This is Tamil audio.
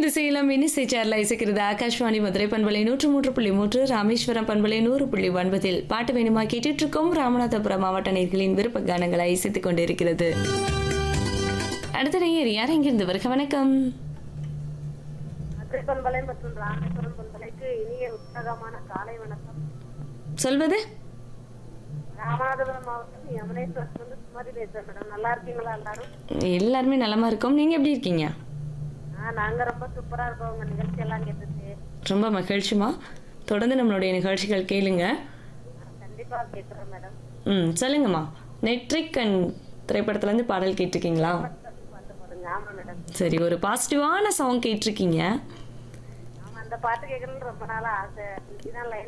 திசையிலும் மினிசை சேர்ல இசைக்கிறது ஆகாஷ்வாணி மதுரை பண்பலை நூற்று மூன்று புள்ளி மூன்று ராமேஸ்வரம் பண்பலை நூறு புள்ளி ஒன்பதில் பாட்டு வேணுமா கேட்டுட்டு இருக்கோம் ராமநாதபுரம் மாவட்ட நேர்களின் விருப்ப கானங்களை இசைத்துக் கொண்டிருக்கிறது அடுத்த நேயர் யார் எங்கிருந்து வருக வணக்கம் மதுரை பண்பலை மற்றும் ராமேஸ்வரம் பண்பலைக்கு இனிய உற்சாகமான காலை வணக்கம் சொல்வது ராமநாதபுரம் மாவட்டம் யமுனேஸ்வரத்துல இருந்து சுமதி பேசுறேன் மேடம் நல்லா இருக்கீங்களா எல்லாரும் எல்லாருமே நலமா இருக்கோம் நீங்க எப்படி இருக்கீங்க ஆ நாங்க ரொம்ப சூப்பரா இருக்கோம் உங்க நிகழ்ச்சி எல்லாம் கேட்டுச்சு ரொம்ப மகிழ்ச்சிமா தொடர்ந்து நம்மளுடைய நிகழ்ச்சிகள் கேளுங்க கண்டிப்பா கேட்கிறோம் மேடம் ம் சொல்லுங்கம்மா நெட்ரிக் அண்ட் திரைப்படத்துலேருந்து பாடல் கேட்டிருக்கீங்களா பாட்டு பாருங்க ஆமா மேடம் சரி ஒரு பாசிட்டிவான சாங் கேட்டிருக்கீங்க ஆமா அந்த பாட்டு கேட்கணும்னு ரொம்ப நாளா ஆசை இதுதான் லைன்